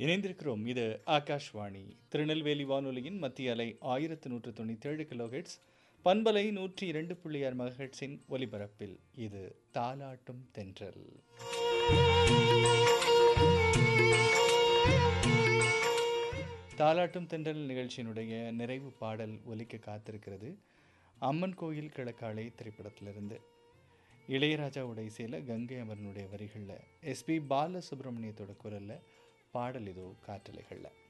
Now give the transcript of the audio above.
இணைந்திருக்கிறோம் இது ஆகாஷ்வாணி திருநெல்வேலி வானொலியின் மத்திய அலை ஆயிரத்து நூற்று தொண்ணூற்றி ஏழு கிலோஹெட்ஸ் பண்பலை நூற்றி இரண்டு புள்ளி ஆறு மெகஹெட்ஸின் ஒலிபரப்பில் இது தாலாட்டும் தென்றல் தாலாட்டும் தென்றல் நிகழ்ச்சியினுடைய நிறைவு பாடல் ஒலிக்க காத்திருக்கிறது அம்மன் கோயில் கிழக்காலை திரைப்படத்திலிருந்து இளையராஜாவுடைய இசையில் கங்கை அமரனுடைய வரிகளில் எஸ்பி பாலசுப்ரமணியத்தோட குரலில் பாடல் இதோ காற்றலைகளில்